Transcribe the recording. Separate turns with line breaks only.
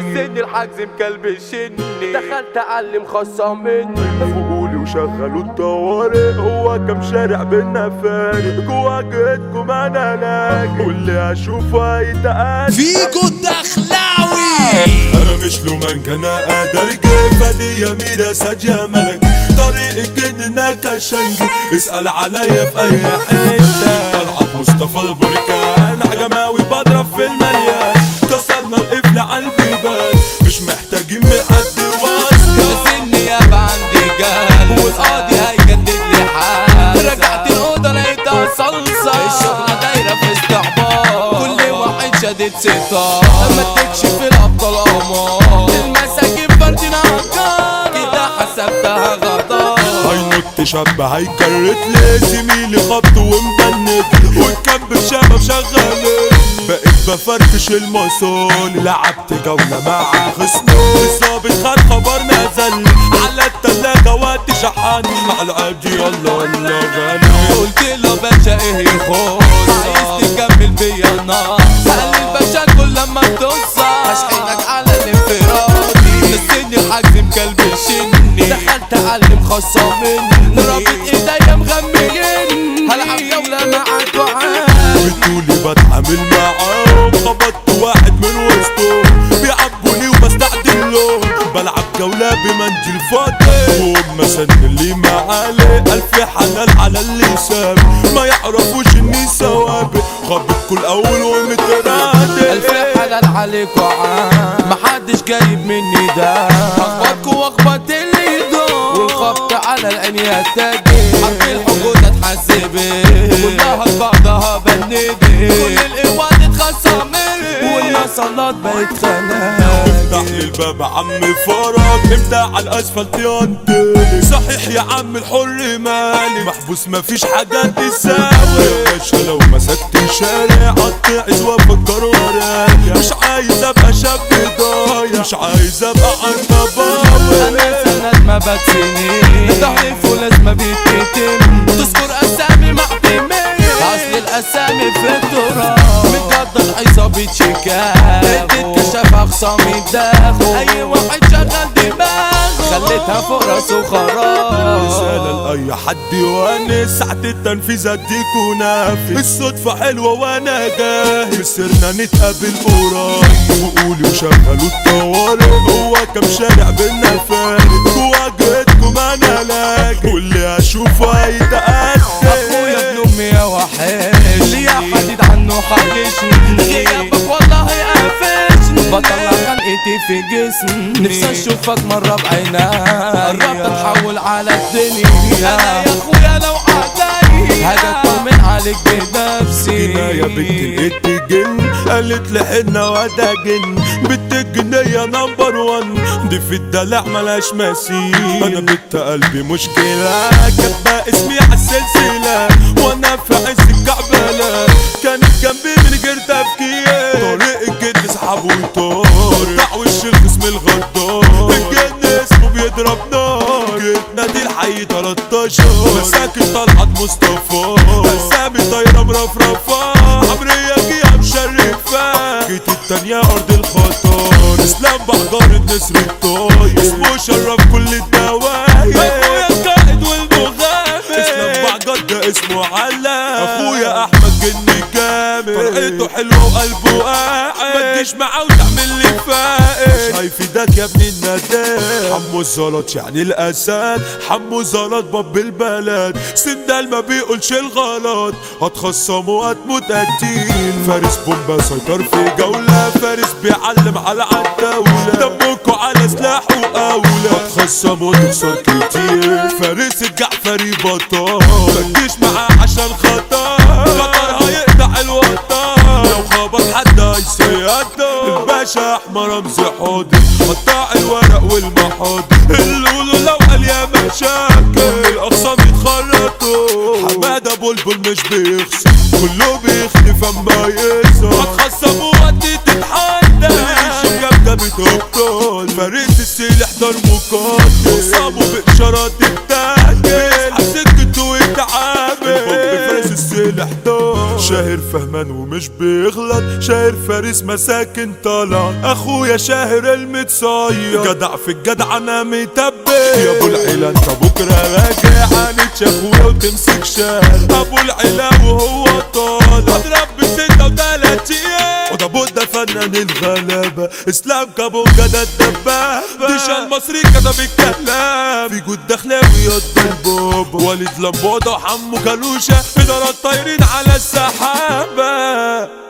السن الحجز مكلبشني دخلت اعلم خاصة مني
فوقولي وشغلوا الطوارئ هو كم شارع بينا فارق جوا جيتكم انا لاجئ واللي اشوفه هيتقال
فيجو الدخلاوي
انا مش لومانك انا قادر كيف دي يمينة سجى ملك طريق جنك عشانجي اسأل عليا في اي حتة طلعت مصطفى البركان عجماوي بضرب في المليان كسرنا القفل على البيبان مش محتاجين من حد واسطة
سني يابا عندي جال والقاضي هيجدد لي حال رجعت الأوضة لقيتها صلصة الشغلة دايرة في استعباط كل واحد شدد ستار ما تكشف الأبطال قمار المساجين فردين عقار كده حسبتها غدار
هينط شاب هيكرت لي زميلي خبط ومبند والكامب شباب شغال بقيت بفرفش المصول لعبت جولة مع خصمي الظابط خد خبر نزل على التلاجة وقت شحن مع العادي يلا يلا غني
قلت له باشا ايه يخص عايز تكمل بيا النار قال لي الباشا كل لما بتوصل هشحنك على الانفرادي نسيني الحجز مكلبشني دخلت اعلم خاصة مني رابط ايديا مغميني هلعب جولة معاك وعاد
بتقولي بتعامل معاهم خبطت واحد من وسطهم بيعبوني وبستعدل لهم بلعب جولة بمنديل فاضي وهم سن اللي معالي ألف حلال على اللي ساب ما يعرفوش اني سوابق خبط كل أول ومترادي
الف حلال عليك وعاد محدش جايب مني ده اخبطكوا واخبط اللي يدور والخبط على العين يا تاجر حق الحقود اتحسبت كلها لبعضها بندت كل القوات اتخصمت والمصلات بقت
افتح
خلاك
لي الباب عم فرج امتى على الاسفلت ينطلي صحيح يا عم الحر مالي محبوس مفيش حاجة تساوي يا باشا لو مسكت شارع اتعز وافكر ورايا مش عايز ابقى شاب ضايع مش عايز ابقى عنباوي
انا سند ما بتسني تحلف ولازم بيتكتم تذكر اسامي محتمية اصل الاسامي في التراب متقدر عصابة شيكاغو تتكشف اخصام الداخل اي واحد شغل دماغه خليتها فوق راسه خراب
رسالة لأي حد يونس ساعة التنفيذ اديك ونافذ الصدفة حلوة وانا جاهز سرنا نتقابل قريب وقولي وشغلوا الطوارئ هو كم شارع بينا فارق جوا جيتكم انا لاجئ واللي اشوفه هيتقدم
اخويا ابن امي يا وحش ليا حديد عنه حاجشني غيابك والله قافشني بطلع خلقتي في جسمي نفسي اشوفك مرة بعينيا قربت اتحول على الدنيا انا يا اخويا لو عداني هاجي اطمن عليك بنفسي
يا بنت الات جن قالت لي حنة وده جن بنت الجنية نمبر وان دي في الدلع ملاش مثيل انا بنت قلبي مشكلة كاتبة اسمي عالسلسلة وانا في عز الكعبلة كانت جنبي من غير تفكير طريق الجن سحب وطار قطع وش الخصم الغدار الجن اسمه بيضرب نار جيت نادي الحي 13 مساكن طلعت مصطفى اسامي طايره مرفرفه عمريه جيها مشرفه جيت التانية ارض الخطر اسلام بحجار النسر الطاير اسمه شرف كل الدواير اخويا القائد والمغامر اسلام بحجار ده اسمه علا اخويا احمد جني جامد فرقته حلوه وقلبه قاعد ما تجيش معاه وتعمل لي فائق مش هيفيدك يا ابن النداد حمو الزلط يعني الاسد حمو زلط باب البلد سندال ما بيقولش الغلط هتخصم وهتموت قتيل فارس بومبا سيطر في جولة فارس بيعلم على عالدولة دمكوا على سلاح وأولى هتخصم وتخسر كتير فارس الجعفري بطال متجيش معاه عشان خطر خطر هيقطع الوطن لو خبط حد هيسيده الباشا احمر رمزي حاضر قطع الورق والمحاضر اللي يقولوا لو قال يا مشاكل الاقسام يتخرطوا حماده بلبل مش بيخسر كله بيختفي اما يظهر هتخصم وقتي تتحدى الشباب بتبطل فريق السلاح دار مقاتل وصابه بإشارات التاجل على سكته ويتعامل الحب فارس السلاح دار شاهر فهمان ومش بيغلط شاعر فارس مساكن طالع اخويا شاهر المتصير جدع في الجدع انا متبت يا ابو العيلة انت بكرة راجع هنتش اخويا وتمسك شهر ابو العيلة وهو طالع اضرب بستة وتلاتين وده بودة فنان الغلابة اسلام كابو جدع الدبابة ديش المصري كتب الكلام في جود دخلاوي يد البوب وليد لمبوطة وحمو كالوشة إدارات طايرين على السحابة